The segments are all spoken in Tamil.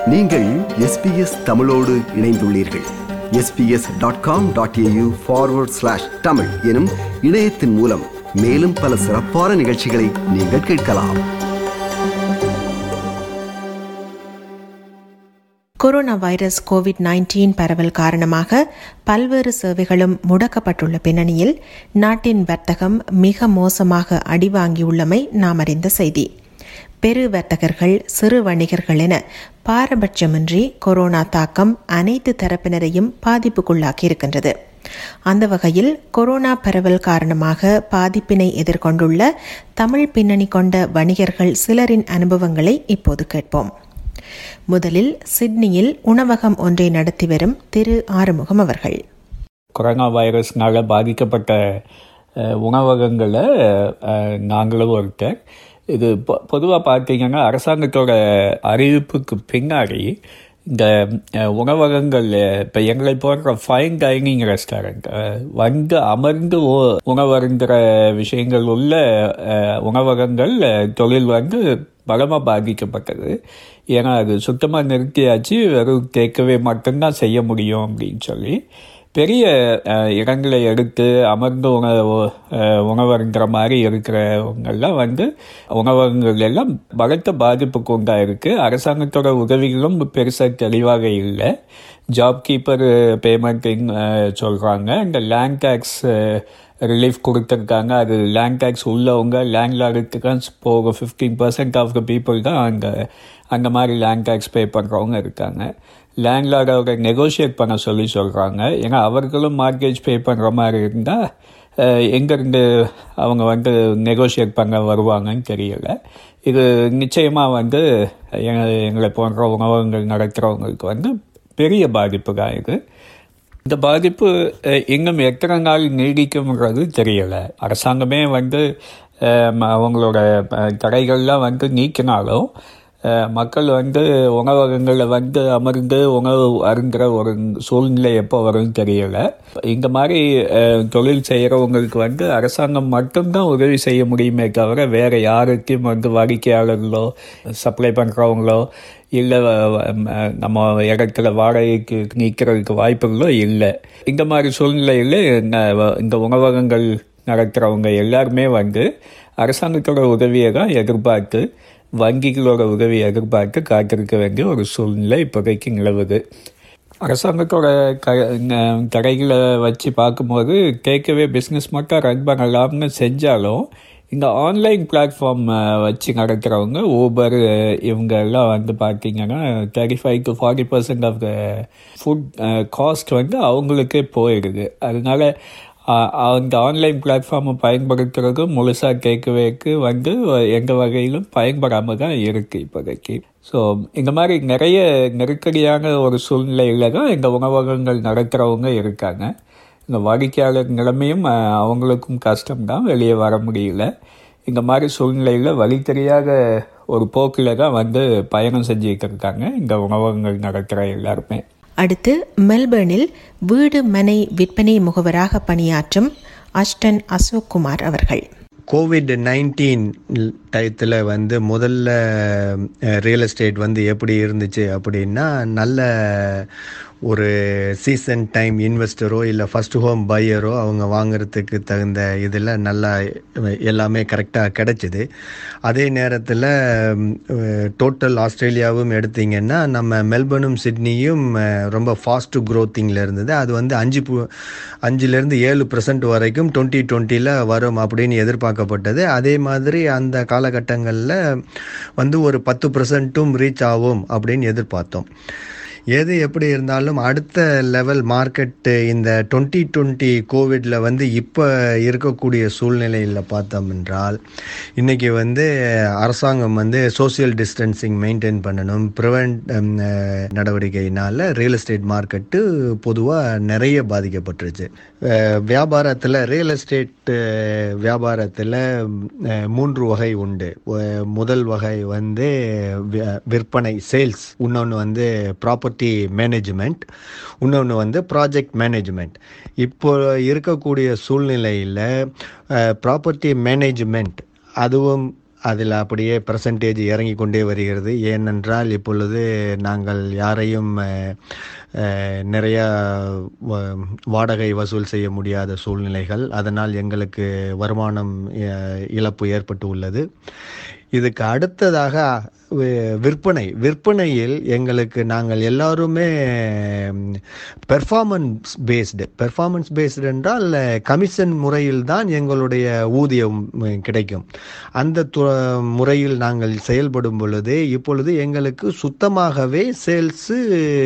நீங்கள் எஸ்பிஎஸ் தமிழோடு இணைந்துள்ளீர்கள் SBS dot com dot AU forward slash Tamil எனும் இணையத்தின் மூலம் மேலும் பல சிறப்பான நிகழ்ச்சிகளை நீங்கள் கேட்கலாம் கொரோனா வைரஸ் கோவிட் 19 பரவல் காரணமாக பல்வேறு சேவைகளும் முடக்கப்பட்டுள்ள பின்னணியில் நாட்டின் வர்த்தகம் மிக மோசமாக அடிவாங்கியுள்ளமை நாம் அறிந்த செய்தி பெரு வர்த்தகர்கள் சிறு வணிகர்கள் என பாரபட்சமின்றி கொரோனா தாக்கம் அனைத்து தரப்பினரையும் பாதிப்புக்குள்ளாக்கி இருக்கின்றது அந்த வகையில் கொரோனா பரவல் காரணமாக பாதிப்பினை எதிர்கொண்டுள்ள தமிழ் பின்னணி கொண்ட வணிகர்கள் சிலரின் அனுபவங்களை இப்போது கேட்போம் முதலில் சிட்னியில் உணவகம் ஒன்றை நடத்தி வரும் திரு ஆறுமுகம் அவர்கள் கொரோனா வைரஸ்னால பாதிக்கப்பட்ட அஹ், உணவகங்களில் அஹ், நாங்களும் ஒருத்தர் இது பொதுவாக பார்த்தீங்கன்னா அரசாங்கத்தோட அறிவிப்புக்கு பின்னாடி இந்த அஹ், உணவகங்கள் இப்போ எங்களை போன்ற ஃபைன் டைனிங் ரெஸ்டாரண்ட் வந்து அமர்ந்து உ- உணவருந்துகிற விஷயங்கள் உள்ள அஹ், உணவகங்கள் அஹ், தொழில் வந்து பலமாக பாதிக்கப்பட்டது ஏன்னா அது சுத்தமாக நிறுத்தியாச்சு வெறும் கேட்கவே மட்டும்தான் செய்ய முடியும் அப்படின்னு சொல்லி பெரிய அஹ், இடங்களை எடுத்து அமர்ந்து உணவு அஹ், உணவருங்கிற மாதிரி இருக்கிறவங்கெல்லாம் வந்து உணவகங்கள் எல்லாம் பலத்த பாதிப்புக்கு உண்டாயிருக்கு அரசாங்கத்தோட உதவிகளும் பெருசாக தெளிவாக இல்லை ஜாப் கீப்பர் பேமெண்ட்டிங் சொல்கிறாங்க இந்த லேண்ட் டேக்ஸ் ரிலீஃப் கொடுத்துருக்காங்க அது லேண்ட் டேக்ஸ் உள்ளவங்க லேண்ட்லார்டுக்கு தான் போக fifteen percent of the people தான் அங்கே அந்த மாதிரி லேண்ட் டேக்ஸ் பே பண்ணுறவங்க இருக்காங்க லேண்ட்லார்டோட நெகோஷியேட் பண்ண சொல்லி சொல்கிறாங்க ஏன்னா அவர்களும் மார்க்கேஜ் பே பண்ணுற மாதிரி இருந்தால் எங்கேருந்து அவங்க வந்து நெகோஷியேட் பண்ண வருவாங்கன்னு தெரியல இது நிச்சயமாக வந்து எங்க- எங்களை போன்ற உணவகங்கள் நடத்துகிறவங்களுக்கு வந்து பெரிய பாதிப்பு தான் இது இந்த பாதிப்பு அஹ், இன்னும் எத்தனை நாள் நீடிக்கும்ன்றது தெரியல அரசாங்கமே வந்து அஹ், ம- அவங்களோட அஹ், தடைகள்லாம் வந்து நீக்கினாலும் அஹ், மக்கள் வந்து உணவகங்களில் வந்து அமர்ந்து உணவு அருந்துகிற ஒரு சூழ்நிலை எப்போ வரும்னு தெரியல இந்த மாதிரி அஹ், தொழில் செய்கிறவங்களுக்கு வந்து அரசாங்கம் மட்டும்தான் உதவி செய்ய முடியுமே தவிர வேறு யாருக்கும் வந்து வாடிக்கையாளர்களோ சப்ளை பண்ணுறவங்களோ இல்லை நம்ம இடத்துல வாடகைக்கு நிற்கிறதுக்கு வாய்ப்புகளோ இல்லை இந்த மாதிரி சூழ்நிலையில் இந்த- இந்த உணவகங்கள் நடத்துகிறவங்க எல்லாருமே வந்து அரசாங்கத்தோட உதவியை தான் எதிர்பார்த்து வங்கிகளோட உதவியை எதிர்பார்த்து காத்திருக்க வேண்டிய ஒரு சூழ்நிலை இப்போதைக்கு நிலவுது அரசாங்கத்தோட க ந- தடைகளை வச்சு பார்க்கும்போது கேட்கவே பிஸ்னஸ் மட்டும் ரன் பண்ணலாம்னு செஞ்சாலும் இந்த ஆன்லைன் பிளாட்ஃபார்ம் வச்சு நடக்கிறவங்க ஊபர் இவங்க எல்லாம் வந்து பார்த்தீங்கன்னா thirty five to forty percent of the food cost வந்து அவங்களுக்கே போயிடுது அதனால அஹ், அந்த ஆன்லைன் பிளாட்ஃபார்மை பயன்படுத்துறது முழுசாக கேட்கவேக்கு வந்து எந்த வகையிலும் பயன்படாமல் தான் இருக்குது இப்போதைக்கு ஸோ இந்த மாதிரி நிறைய நெருக்கடியான ஒரு சூழ்நிலையில் தான் இந்த உணவகங்கள் நடத்துகிறவங்க இருக்காங்க இந்த வாடிக்கையாளர் நிலைமையும் அஹ், அவங்களுக்கும் கஷ்டம்தான் வெளியே வர முடியல இந்த மாதிரி சூழ்நிலையில் வழி தெரியாத ஒரு போக்கில் தான் வந்து பயணம் செஞ்சுக்கிட்டு இருக்காங்க இந்த உணவகங்கள் நடத்துகிற எல்லாருமே அடுத்து மெல்பர்னில் வீடு மனை விற்பனை முகவராக பணியாற்றும் அஷ்டன் அசோக் குமார் அவர்கள் கோவிட் நைன்டீன் டயத்தில் வந்து முதல்ல ரியல் எஸ்டேட் வந்து எப்படி இருந்துச்சு அப்படின்னா நல்ல ஒரு சீசன் டைம் இன்வெஸ்டரோ இல்லை ஃபர்ஸ்ட் ஹோம் பையரோ அவங்க வாங்குறதுக்கு தகுந்த இதில் நல்லா எல்லாமே கரெக்டாக கிடைச்சிது அதே நேரத்தில் டோட்டல் ஆஸ்திரேலியாவும் எடுத்தீங்கன்னா நம்ம மெல்பர்னும் சிட்னியும் அஹ், ரொம்ப ஃபாஸ்ட் க்ரோத்திங்கில் இருந்தது அது வந்து அஞ்சு பு- அஞ்சுலேருந்து ஏழு பர்சன்ட் வரைக்கும் டுவெண்ட்டி டுவெண்ட்டியில் வரும் அப்படின்னு எதிர்பார்க்கப்பட்டது அதே மாதிரி அந்த காலகட்டங்களில் வந்து ஒரு பத்து பர்சன்ட்டும் ரீச் ஆகும் அப்படின்னு எதிர்பார்த்தோம் எது எப்படி இருந்தாலும் அடுத்த லெவல் மார்க்கெட்டு இந்த டுவெண்ட்டி டுவெண்ட்டி கோவிடில் வந்து இப்போ இருக்கக்கூடிய சூழ்நிலையில் பார்த்தோம் என்றால் இன்றைக்கி வந்து அரசாங்கம் வந்து சோஷியல் டிஸ்டன்சிங் மெயின்டைன் பண்ணணும் ப்ரிவெண்ட் நடவடிக்கையினால் ரியல் எஸ்டேட் மார்க்கெட்டு பொதுவாக நிறைய பாதிக்கப்பட்டுருச்சு அஹ், வியாபாரத்தில் ரியல் எஸ்டேட் வியாபாரத்தில் மூன்று வகை உண்டு ஒ- முதல் வகை வந்து வி- விற்பனை சேல்ஸ் இன்னொன்று வந்து ப்ராப்பர்ட்டி மேனேஜ்மெண்ட் இன்னொன்று வந்து ப்ராஜெக்ட் மேனேஜ்மெண்ட் இப்போ இருக்கக்கூடிய சூழ்நிலையில் ப்ராப்பர்ட்டி மேனேஜ்மெண்ட் அதுவும் அதில் அப்படியே பர்சன்டேஜ் இறங்கி கொண்டே வருகிறது ஏனென்றால் இப்பொழுது நாங்கள் யாரையும் அஹ், அஹ், நிறையா வ- வாடகை வசூல் செய்ய முடியாத சூழ்நிலைகள் அதனால் எங்களுக்கு வருமானம் அஹ், இழப்பு ஏற்பட்டு உள்ளது இதுக்கு அடுத்ததாக வி- விற்பனை விற்பனையில் எங்களுக்கு நாங்கள் எல்லாருமே பெர்ஃபார்மன்ஸ் பேஸ்டு பெர்ஃபார்மன்ஸ் பேஸ்டு என்றால் கமிஷன் முறையில் தான் எங்களுடைய ஊதியம் உம், கிடைக்கும் அந்த து- முறையில் நாங்கள் செயல்படும் பொழுது இப்பொழுது எங்களுக்கு சுத்தமாகவே சேல்ஸு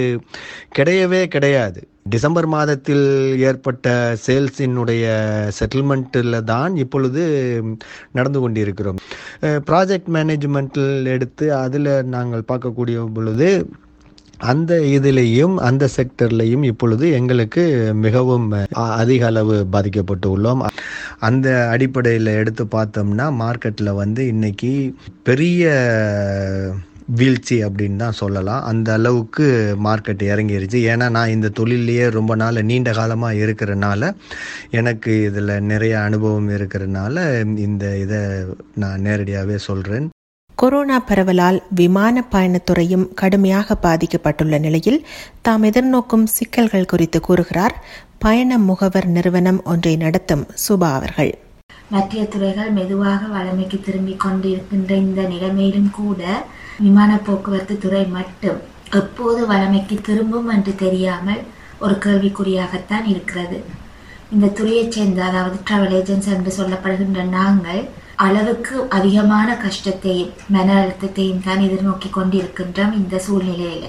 கிடையவே கிடையாது டிசம்பர் மாதத்தில் ஏற்பட்ட சேல்ஸினுடைய செட்டில்மெண்ட்டில் தான் இப்பொழுது நடந்து கொண்டிருக்கிறோம் ப்ராஜெக்ட் மேனேஜ்மெண்ட்டில் எடுத்து அதில் நாங்கள் பார்க்கக்கூடிய பொழுது அந்த இதிலேயும் அந்த செக்டர்லையும் இப்பொழுது எங்களுக்கு மிகவும் அ- அதிக அளவு பாதிக்கப்பட்டு உள்ளோம் அந்த அடிப்படையில் எடுத்து பார்த்தோம்னா மார்க்கெட்டில் வந்து இன்னைக்கு பெரிய வீழ்ச்சி அப்படின்னு தான் சொல்லலாம் அந்த அளவுக்கு மார்க்கெட் இறங்கிருச்சு ஏன்னா நான் இந்த தொழிலையே ரொம்ப நாள் நீண்ட காலமாக இருக்கிறனால எனக்கு இதில் நிறைய அனுபவம் இருக்கிறனால இந்த இதை நான் நேரடியாகவே சொல்கிறேன் கொரோனா பரவலால் விமான பயணத்துறையும் கடுமையாக பாதிக்கப்பட்டுள்ள நிலையில் தாம் எதிர்நோக்கும் சிக்கல்கள் குறித்து கூறுகிறார் பயண முகவர் நிறுவனம் ஒன்றை நடத்தும் சுபா அவர்கள் மத்திய துறைகள் மெதுவாக வளமைக்கு திரும்பிக் கொண்டிருக்கின்ற இந்த நிலைமையிலும் கூட விமான போக்குவரத்து துறை மட்டும் எப்போது வளமைக்கு திரும்பும் என்று தெரியாமல் ஒரு கேள்விக்குறியாகத்தான் இருக்கிறது இந்த துறையைச் சேர்ந்த அதாவது டிராவல் ஏஜென்ட்ஸ் என்று சொல்லப்படுகின்ற நாங்கள் அளவுக்கு அதிகமான கஷ்டத்தையும் மன அழுத்தத்தையும் தான் எதிர்நோக்கி கொண்டிருக்கின்றோம் இந்த சூழ்நிலையில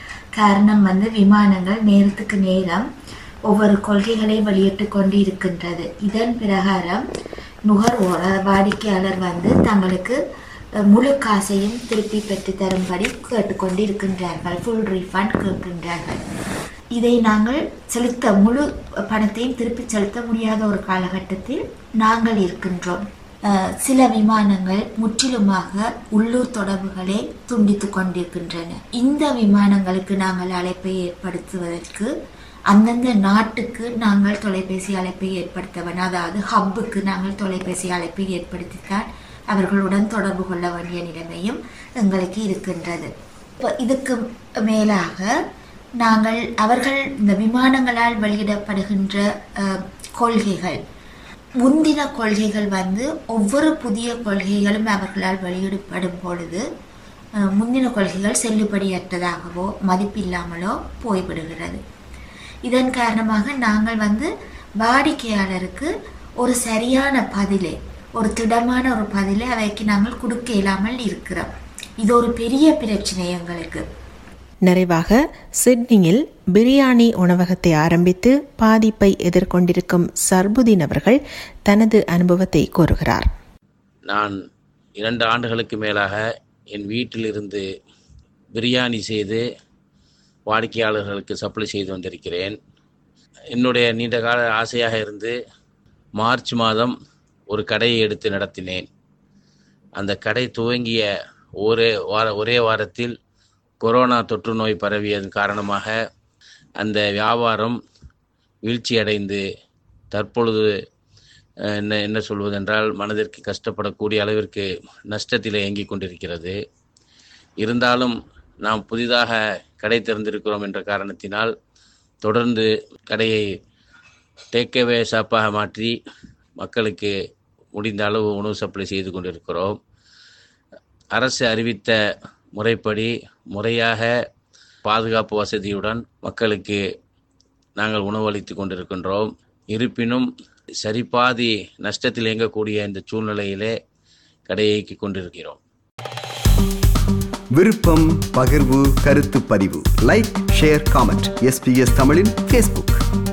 காரணம் வந்து விமானங்கள் நேரத்துக்கு நேரம் ஒவ்வொரு கொள்கைகளை வெளியிட்டு கொண்டு இருக்கின்றது இதன் பிரகாரம் நுகர்வோர் அதாவது வாடிக்கையாளர் வந்து தங்களுக்கு அஹ், முழு காசையும் திருப்பி பெற்று தரும்படி கேட்டுக்கொண்டு இருக்கின்றார்கள் ஃபுல் ரீஃபண்ட் கேட்கின்றார்கள் இதை நாங்கள் செலுத்த முழு பணத்தையும் திருப்பி செலுத்த முடியாத ஒரு காலகட்டத்தில் நாங்கள் இருக்கின்றோம் அஹ், சில விமானங்கள் முற்றிலுமாக உள்ளூர் தொடர்புகளை துண்டித்து கொண்டிருக்கின்றன இந்த விமானங்களுக்கு நாங்கள் அழைப்பை ஏற்படுத்துவதற்கு அந்தந்த நாட்டுக்கு நாங்கள் தொலைபேசி அழைப்பை ஏற்படுத்த வேண்டும் அதாவது ஹப்புக்கு நாங்கள் தொலைபேசி அழைப்பை ஏற்படுத்தித்தான் அவர்களுடன் தொடர்பு கொள்ள வேண்டிய நிலைமையும் எங்களுக்கு இருக்கின்றது இப்போ இதுக்கு மேலாக நாங்கள் அவர்கள் இந்த விமானங்களால் வெளியிடப்படுகின்ற அஹ், கொள்கைகள் முந்தின கொள்கைகள் வந்து ஒவ்வொரு புதிய கொள்கைகளும் அவர்களால் வெளியிடப்படும் பொழுது அஹ், முந்தின கொள்கைகள் செல்லுபடியற்றதாகவோ மதிப்பில்லாமலோ போய்விடுகிறது இதன் காரணமாக நாங்கள் வந்து வாடிக்கையாளருக்கு ஒரு சரியான பதிலை ஒரு திடமான ஒரு பதிலை அவைக்கு நாங்கள் கொடுக்க இயலாமல் இருக்கிறோம் இது ஒரு பெரிய பிரச்சனை எங்களுக்கு நிறைவாக சிட்னியில் பிரியாணி உணவகத்தை ஆரம்பித்து பாதிப்பை எதிர்கொண்டிருக்கும் சர்புதீன் அவர்கள் தனது அனுபவத்தை கூறுகிறார் நான் இரண்டு ஆண்டுகளுக்கு மேலாக என் வீட்டிலிருந்து பிரியாணி செய்து வாடிக்கையாளர்களுக்கு சப்ளை செய்து வந்திருக்கிறேன் என்னுடைய நீண்ட கால ஆசையாக இருந்து மார்ச் மாதம் ஒரு கடையை எடுத்து நடத்தினேன் அந்த கடை துவங்கிய ஒரே வார ஒரே வாரத்தில் கொரோனா தொற்று நோய் பரவியதன் காரணமாக அந்த வியாபாரம் வீழ்ச்சியடைந்து தற்பொழுது அஹ், என்ன என்ன சொல்வதென்றால் மனதிற்கு கஷ்டப்படக்கூடிய அளவிற்கு நஷ்டத்தில் இயங்கிக் கொண்டிருக்கிறது இருந்தாலும் நாம் புதிதாக கடை திறந்திருக்கிறோம் என்ற காரணத்தினால் தொடர்ந்து கடையை டேக்அவே ஷாப்பாக மாற்றி மக்களுக்கு முடிந்த அளவு உணவு சப்ளை செய்து கொண்டிருக்கிறோம் அரசு அறிவித்த முறைப்படி முறையாக பாதுகாப்பு வசதியுடன் மக்களுக்கு நாங்கள் உணவளித்து கொண்டிருக்கின்றோம் இருப்பினும் சரிபாதி நஷ்டத்தில் இயங்கக்கூடிய இந்த சூழ்நிலையிலே கடையை இயக்கிக் கொண்டிருக்கிறோம் விருப்பம் பகிர்வு கருத்து பதிவு லைக் ஷேர் காமெண்ட் எஸ்பிஎஸ் தமிழின் ஃபேஸ்புக்